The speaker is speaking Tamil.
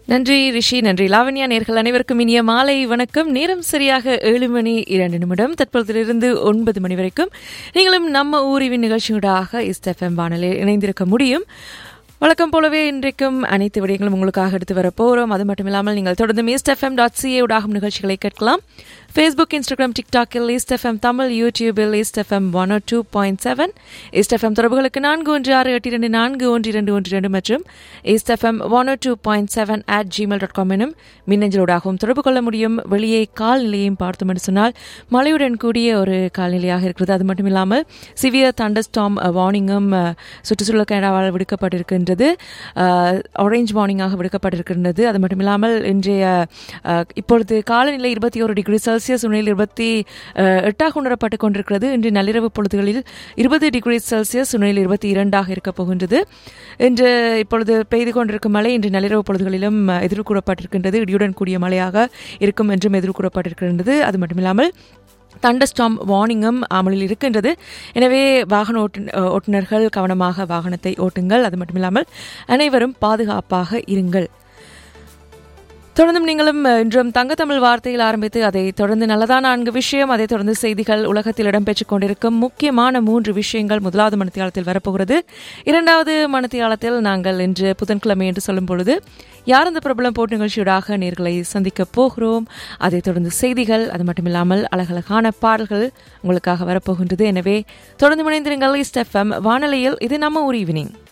நன்றி ரிஷி நன்றி லாவண்யா நேர்கள் அனைவருக்கும் இனிய மாலை வணக்கம் நேரம் சரியாக ஏழு மணி இரண்டு நிமிடம் தற்பொழுதிலிருந்து ஒன்பது மணி வரைக்கும் நீங்களும் நம்ம ஊரிவின் நிகழ்ச்சியூடாக இஸ்டெஃப்எம் வானலில் இணைந்திருக்க முடியும் வழக்கம் போலவே இன்றைக்கும் அனைத்து விடயங்களும் உங்களுக்காக எடுத்து வர போகிறோம் அது மட்டும் இல்லாமல் நீங்கள் தொடர்ந்து ஈஸ்ட் எஃப்எம் டாட் சிஏ ஊடாகும் நிகழ்ச்சிகளை கேட்கலாம் ஃபேஸ்புக் இன்ஸ்டாகிராம் டிக்டாக்கில் ஈஸ்ட் எஃப்எம் தமிழ் யூடியூபில் East FM one o two point seven East FM தொடர்புகளுக்கு நான்கு ஒன்று ஆறு எட்டு இரண்டு நான்கு ஒன்று இரண்டு ஒன்று இரண்டு மற்றும் East FM one o two point seven at Gmail dot com எனும் மின்னஞ்சலோடாகவும் தொடர்பு கொள்ள முடியும் வெளியே கால்நிலையையும் பார்த்தோம் என்று சொன்னால் மழையுடன் கூடிய ஒரு கால்நிலையாக இருக்கிறது அது மட்டும் இல்லாமல் சிவியர் தண்டர்ஸ்டாம் வார்னிங்கும் சுற்றுச்சூழல் கனடாவால் விடுக்கப்பட்டிருக்கின்றது ஆரஞ்ச் வார்னிங்காக விடுக்கப்பட்டிருக்கின்றது அது மட்டும் இல்லாமல் இன்றைய அஹ், இப்பொழுது காலநிலை இருபத்தி ஒரு டிகிரி செல்சியஸ் உண்மையில் இருபத்தி அஹ், எட்டாக உணரப்பட்டுக் கொண்டிருக்கிறது இன்று நள்ளிரவு பொழுதுகளில் இருபது டிகிரி செல்சியஸ் உண்மையில் இருபத்தி இரண்டாக இருக்கப் போகின்றது இன்று இப்பொழுது பெய்து கொண்டிருக்கும் மழை இன்று நள்ளிரவு பொழுதுகளிலும் அஹ், எதிர்கூறப்பட்டிருக்கின்றது இடியுடன் கூடிய மழையாக இருக்கும் என்றும் எதிர்கூறப்பட்டிருக்கின்றது அது மட்டுமில்லாமல் தண்டஸ்டாம் வார்னிங்கும் அமலில் இருக்கின்றது எனவே வாகன ஓட்டு ஓட்டுநர்கள் கவனமாக வாகனத்தை ஓட்டுங்கள் அது மட்டுமில்லாமல் அனைவரும் பாதுகாப்பாக இருங்கள் தொடர்ந்தும் நீங்களும் அஹ், இன்றும் தங்கத்தமிழ் வார்த்தையில் ஆரம்பித்து அதை தொடர்ந்து நல்லதா நான்கு விஷயம் அதை தொடர்ந்து செய்திகள் உலகத்தில் இடம்பெற்றுக் கொண்டிருக்கும் முக்கியமான மூன்று விஷயங்கள் முதலாவது மணித்தியாலத்தில் வரப்போகிறது இரண்டாவது மணித்தியாலத்தில் நாங்கள் இன்று புதன்கிழமை என்று சொல்லும் பொழுது யார் அந்த பிரபலம் போட்டு நிகழ்ச்சியூடாக நேர்களை சந்திக்க போகிறோம் அதைத் தொடர்ந்து செய்திகள் அது மட்டுமில்லாமல் அழகழகான பாடல்கள் உங்களுக்காக வரப்போகின்றது எனவே தொடர்ந்து இணைந்திருங்கள் இஸ்ட் எஃப்எம் வானொலியில் இது நம்ம ஒரு ஈவினிங்